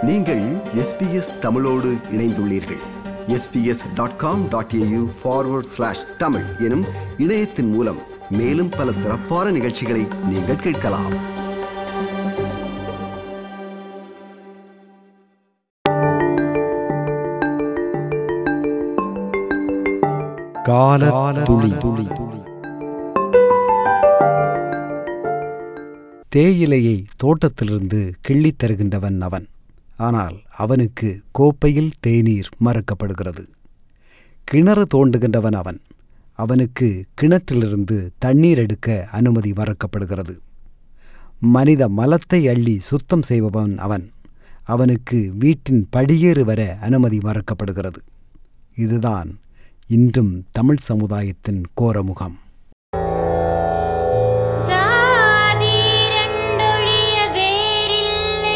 நீங்கள் எஸ்பிஎஸ் தமிழோடு இணைந்துள்ளீர்கள் SBS dot com dot AU forward slash Tamil எனும் இணையத்தின் மூலம் மேலும் பல சிறப்பான நிகழ்ச்சிகளை நீங்கள் கேட்கலாம் கால துளி துளி தேயிலையை தோட்டத்திலிருந்து கிள்ளித் தருகின்றவன் அவன் ஆனால் அவனுக்கு கோப்பையில் தேநீர் மறக்கப்படுகிறது கிணறு தோண்டுகின்றவன் அவன் அவனுக்கு கிணற்றிலிருந்து தண்ணீர் எடுக்க அனுமதி மறக்கப்படுகிறது மனித மலத்தை அள்ளி சுத்தம் செய்பவன் அவன் அவனுக்கு வீட்டின் படியேறு வர அனுமதி மறக்கப்படுகிறது இதுதான் இன்றும் தமிழ் சமுதாயத்தின் கோரமுகம் ஜாதி இரண்டொழிய வேறில்லை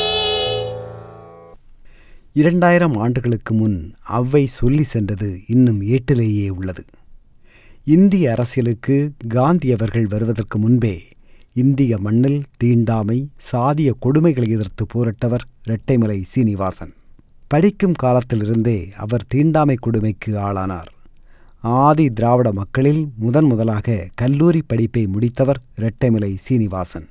இரண்டாயிரம் ஆண்டுகளுக்கு முன் அவ்வை சொல்லி சென்றது இன்னும் ஏட்டிலேயே உள்ளது இந்திய அரசியலுக்கு காந்தி அவர்கள் வருவதற்கு முன்பே இந்திய மண்ணில் தீண்டாமை சாதிய கொடுமைகளை எதிர்த்து போரிட்டவர் இரட்டைமலை சீனிவாசன் படிக்கும் காலத்திலிருந்தே அவர் தீண்டாமை கொடுமைக்கு ஆளானார் ஆதி திராவிட மக்களில் முதன் முதலாக கல்லூரி படிப்பை முடித்தவர் இரட்டைமலை சீனிவாசன்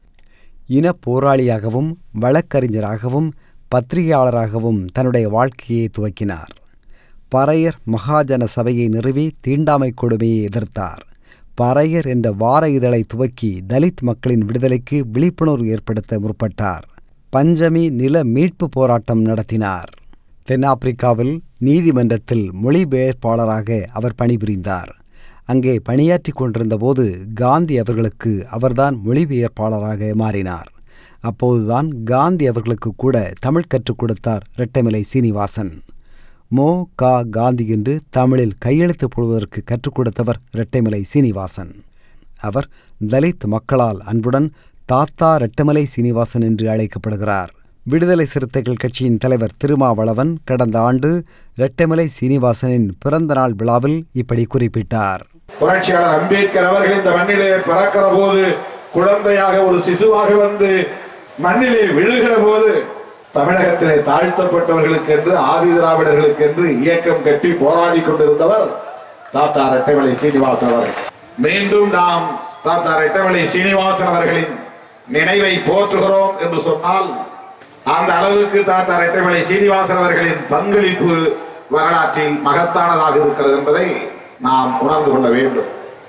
இனப் போராளியாகவும் வழக்கறிஞராகவும் பத்திரிகையாளராகவும் தன்னுடைய வாழ்க்கையை துவக்கினார் பறையர் மகாஜன சபையை நிறுவி தீண்டாமை கொடுமையை எதிர்த்தார் பறையர் என்ற வார இதழை துவக்கி தலித் மக்களின் விடுதலைக்கு விழிப்புணர்வு ஏற்படுத்த முற்பட்டார் பஞ்சமி நில மீட்பு போராட்டம் நடத்தினார் தென்னாப்பிரிக்காவில் நீதிமன்றத்தில் மொழிபெயர்ப்பாளராக அவர் பணிபுரிந்தார் அங்கே பணியாற்றிக் கொண்டிருந்தபோது காந்தி அவர்களுக்கு அவர்தான் மொழிபெயர்ப்பாளராக மாறினார் அப்போதுதான் காந்தி அவர்களுக்கு கூட தமிழ் கற்றுக் கொடுத்தார் இரட்டைமலை சீனிவாசன் மோ கா காந்தி என்று தமிழில் கையெழுத்து போடுவதற்கு கற்றுக் கொடுத்தவர் இரட்டைமலை சீனிவாசன் அவர் தலித் மக்களால் அன்புடன் தாத்தா ரெட்டமலை சீனிவாசன் என்று அழைக்கப்படுகிறார் விடுதலை சிறுத்தைகள் கட்சியின் தலைவர் திருமாவளவன் கடந்த ஆண்டு ரெட்டமலை சீனிவாசனின் பிறந்த நாள் விழாவில் இப்படி குறிப்பிட்டார் புரட்சியாளர் அம்பேத்கர் அவர்கள் இந்த மண்ணிலே பிறக்கிற போது குழந்தையாக ஒரு சிசுவாக வந்து மண்ணிலே விழுகிற போது தமிழகத்திலே தாழ்த்தப்பட்டவர்களுக்கென்று ஆதி திராவிடர்களுக்கென்று இயக்கம் கட்டி போராடி கொண்டிருந்தவர் தாத்தா ரெட்டைமலை சீனிவாசன் அவர்கள் மீண்டும் நாம் தாத்தா ரெட்டைமலை சீனிவாசன் அவர்களின் நினைவை போற்றுகிறோம் என்று சொன்னால் அந்த அளவுக்கு தாத்தா ரெட்டைமலை சீனிவாசன் அவர்களின் பங்களிப்பு வரலாற்றில் மகத்தானதாக இருக்கிறது என்பதை நாம் உணர்ந்து கொள்ள வேண்டும்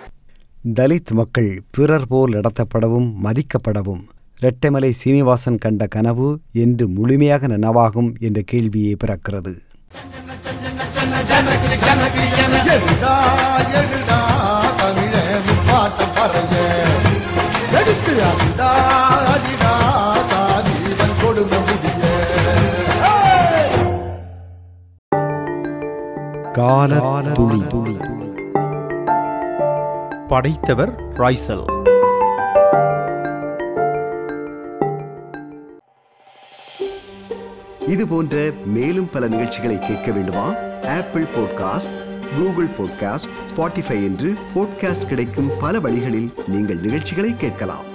தலித் மக்கள் பிறர் போல் நடத்தப்படவும் மதிக்கப்படவும் ரெட்டமலை சீனிவாசன் கண்ட கனவு என்று முழுமையாக நனவாகும் என்ற கேள்வியே பிறக்கிறது எழுடா எழுடா தமிழ முப்பாட்டம் பறைய எடுத்து அடிடா அடிடா தாதீவன் கொடுமை முடிய கால துளி துளி படைத்தவர் ராய்சல் இது போன்ற மேலும் பல நிகழ்ச்சிகளை கேட்க வேண்டுமா Apple podcast Google podcast Spotify என்று பாட்காஸ்ட் கிடைக்கும் பல வழிகளில் நீங்கள் நிகழ்ச்சிகளை கேட்கலாம்